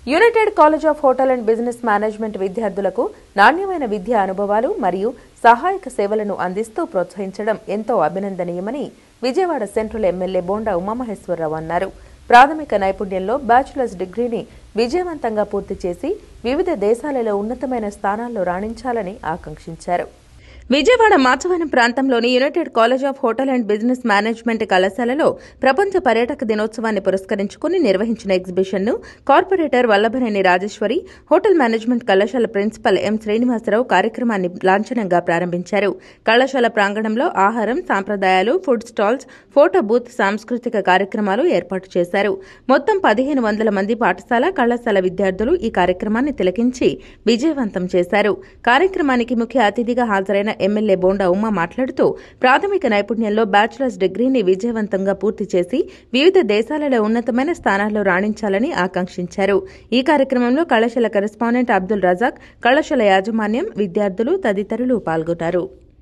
United college of hotel and business management విద్యార్థులకు నాణ్యమైన విద్యా అనుభవాలు మరియు సహాయక సేవలను అందిస్తూ ప్రోత్సహించడం ఎంతో అభినందనీయమని విజయవాడ సెంట్రల్ ఎమ్మెల్యే బోండా ఉమామహేశ్వరరావు అన్నారు ప్రాథమిక నైపుణ్యంలో బ్యాచిలర్స్ డిగ్రీని విజయవంతంగా పూర్తి చేసి వివిధ దేశాలలో ఉన్నతమైన స్థానాల్లో రాణించాలని ఆకాంక్షించారు విజయవాడ మాచవరం ప్రాంతంలోని united college of hotel and business management కళాశాలలో ప్రపంచ పర్యాటక దినోత్సవాన్ని పురస్కరించుకుని నిర్వహించిన ఎగ్జిబిషన్ను corporator Vallabhaneni Rajeswari hotel management కళాశాల ప్రిన్సిపల్ ఎం శ్రీనివాసరావు కార్యక్రమాన్ని లాంఛనంగా ప్రారంభించారు కళాశాల ప్రాంగణంలో ఆహారం సాంప్రదాయాలు ఫుడ్ స్టాల్స్ ఫోటో బూత్ సాంస్కృతిక కార్యక్రమాలు ఏర్పాటు చేశారు మొత్తం పదిహేను వందల మంది పాఠశాల కళాశాల విద్యార్థులు ఈ కార్యక్రమాన్ని తిలకించి విజయవంతం చేశారు కార్యక్రమానికి ముఖ్య అతిథిగా హాజరైన ఎమ్మెల్యే బోండా ఉమా మాట్లాడుతూ ప్రాథమిక నైపుణ్యంలో బ్యాచిలర్స్ డిగ్రీని విజయవంతంగా పూర్తి చేసి వివిధ దేశాలలో ఉన్నతమైన స్థానాల్లో రాణించాలని ఆకాంక్షించారు ఈ కార్యక్రమంలో కళాశాల కరెస్పాండెంట్ అబ్దుల్ రజాక్ కళాశాల యాజమాన్యం విద్యార్థులు తదితరులు పాల్గొన్నారు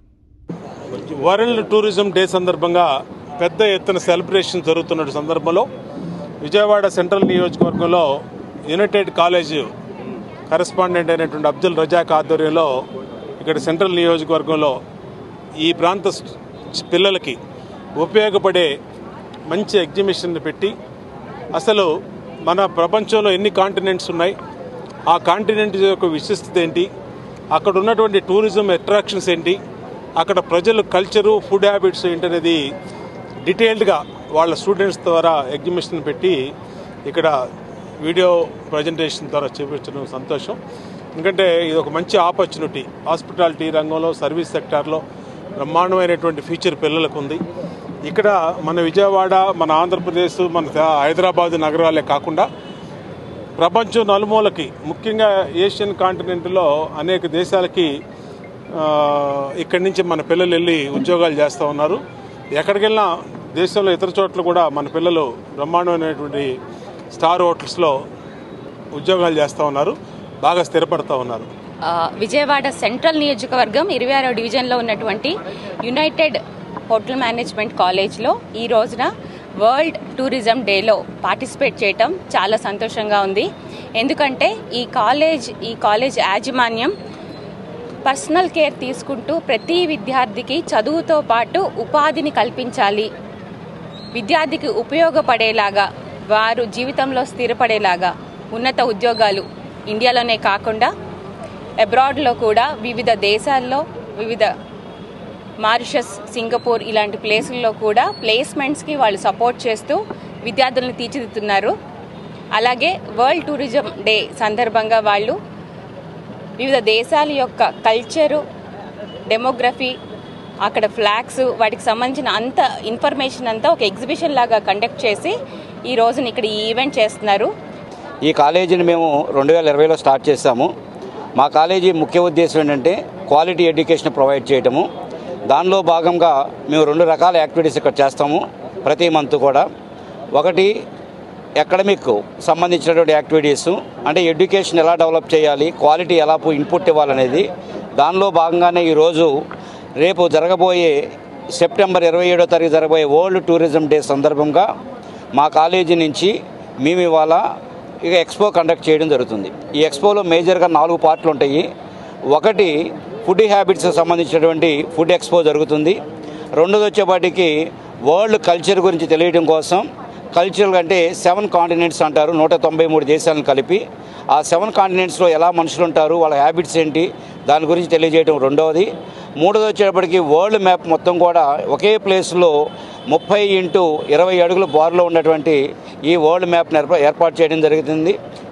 వరల్డ్ టూరిజం డే సందర్భంగా పెద్ద ఎత్తున సెలబ్రేషన్ జరుగుతున్న సందర్భంలో విజయవాడ సెంట్రల్ నియోజకవర్గంలో యునైటెడ్ కాలేజ్ కరెస్పాండెంట్ అయినటువంటి అబ్దుల్ రజాక్ ఆధ్వర్యంలో ఇక్కడ సెంట్రల్ నియోజకవర్గంలో ఈ ప్రాంత స్- పిల్లలకి ఉపయోగపడే మంచి ఎగ్జిబిషన్ పెట్టి అసలు మన ప్రపంచంలో ఎన్ని కాంటినెంట్స్ ఉన్నాయి ఆ కాంటినెంట్ యొక్క విశిష్టత ఏంటి అక్కడ ఉన్నటువంటి టూరిజం అట్రాక్షన్స్ ఏంటి అక్కడ ప్రజల కల్చరు ఫుడ్ హ్యాబిట్స్ ఏంటనేది డీటెయిల్డ్గా వాళ్ళ స్టూడెంట్స్ ద్వారా ఎగ్జిబిషన్ పెట్టి ఇక్కడ వీడియో ప్రజెంటేషన్ ద్వారా చూపించడం సంతోషం ఎందుకంటే ఇది ఒక మంచి ఆపర్చునిటీ హాస్పిటాలిటీ రంగంలో సర్వీస్ సెక్టార్లో బ్రహ్మాండమైనటువంటి ఫ్యూచర్ పిల్లలకు ఉంది ఇక్కడ మన విజయవాడ మన ఆంధ్రప్రదేశ్ మన త- హైదరాబాద్ నగరాలే కాకుండా ప్రపంచం నలుమూలకి ముఖ్యంగా ఏషియన్ కాంటినెంట్లో అనేక దేశాలకి ఆ, ఇక్కడి నుంచి మన పిల్లలు వెళ్ళి ఉద్యోగాలు చేస్తూ ఉన్నారు ఎక్కడికి వెళ్ళినా దేశంలో ఇతర చోట్ల కూడా మన పిల్లలు బ్రహ్మాండమైనటువంటి స్టార్ హోటల్స్లో ఉద్యోగాలు చేస్తూ ఉన్నారు బాగా స్థిరపడుతూ ఉన్నారు ఆ, విజయవాడ సెంట్రల్ నియోజకవర్గం ఇరవై ఆరో డివిజన్లో ఉన్నటువంటి యునైటెడ్ హోటల్ మేనేజ్మెంట్ కాలేజ్లో ఈ రోజున వరల్డ్ టూరిజం డేలో పార్టిసిపేట్ చేయటం చాలా సంతోషంగా ఉంది ఎందుకంటే ఈ కాలేజ్ ఈ కాలేజ్ యాజమాన్యం పర్సనల్ కేర్ తీసుకుంటూ ప్రతి విద్యార్థికి చదువుతో పాటు ఉపాధిని కల్పించాలి విద్యార్థికి ఉపయోగపడేలాగా వారు జీవితంలో స్థిరపడేలాగా ఉన్నత ఉద్యోగాలు ఇండియాలోనే కాకుండా అబ్రాడ్లో కూడా వివిధ దేశాల్లో వివిధ మారిషస్ సింగపూర్ ఇలాంటి ప్లేసుల్లో కూడా ప్లేస్మెంట్స్కి వాళ్ళు సపోర్ట్ చేస్తూ విద్యార్థులను తీర్చిదిద్దుతున్నారు అలాగే వరల్డ్ టూరిజం డే సందర్భంగా వాళ్ళు వివిధ దేశాల యొక్క కల్చరు డెమోగ్రఫీ అక్కడ ఫ్లాగ్స్ వాటికి సంబంధించిన అంత ఇన్ఫర్మేషన్ అంతా ఒక ఎగ్జిబిషన్ లాగా కండక్ట్ చేసి ఈ రోజున ఇక్కడ ఈ ఈవెంట్ చేస్తున్నారు ఈ కాలేజీని మేము రెండు వేల ఇరవైలో స్టార్ట్ చేశాము మా కాలేజీ ముఖ్య ఉద్దేశం ఏంటంటే క్వాలిటీ ఎడ్యుకేషన్ ప్రొవైడ్ చేయటము దానిలో భాగంగా మేము రెండు రకాల యాక్టివిటీస్ ఇక్కడ చేస్తాము ప్రతి మంత్ కూడా ఒకటి అకాడమిక్ సంబంధించినటువంటి యాక్టివిటీస్ అంటే ఎడ్యుకేషన్ ఎలా డెవలప్ చేయాలి క్వాలిటీ ఎలా ఇన్పుట్ ఇవ్వాలనేది దానిలో భాగంగానే ఈరోజు రేపు జరగబోయే సెప్టెంబర్ ఇరవై ఏడో తారీఖు జరగబోయే వరల్డ్ టూరిజం డే సందర్భంగా మా కాలేజీ నుంచి మేము ఇవాళ ఇక ఎక్స్పో కండక్ట్ చేయడం జరుగుతుంది ఈ ఎక్స్పోలో మేజర్గా నాలుగు పార్ట్లు ఉంటాయి ఒకటి ఫుడ్ హ్యాబిట్స్ సంబంధించినటువంటి ఫుడ్ ఎక్స్పో జరుగుతుంది రెండోది వచ్చేపాటికి వరల్డ్ కల్చర్ గురించి తెలియడం కోసం కల్చరల్ అంటే సెవెన్ కాంటినెంట్స్ అంటారు నూట తొంభై మూడు దేశాలను కలిపి ఆ సెవెన్ కాంటినెంట్స్లో ఎలా మనుషులు ఉంటారు వాళ్ళ హ్యాబిట్స్ ఏంటి దాని గురించి తెలియజేయడం రెండవది మూడోది వచ్చేటప్పటికి వరల్డ్ మ్యాప్ మొత్తం కూడా ఒకే ప్లేస్లో ముప్పై ఇంటూ ఇరవై అడుగుల బార్లో ఉన్నటువంటి ఈ వరల్డ్ మ్యాప్ని ఏర్పా- ఏర్పాటు చేయడం జరుగుతుంది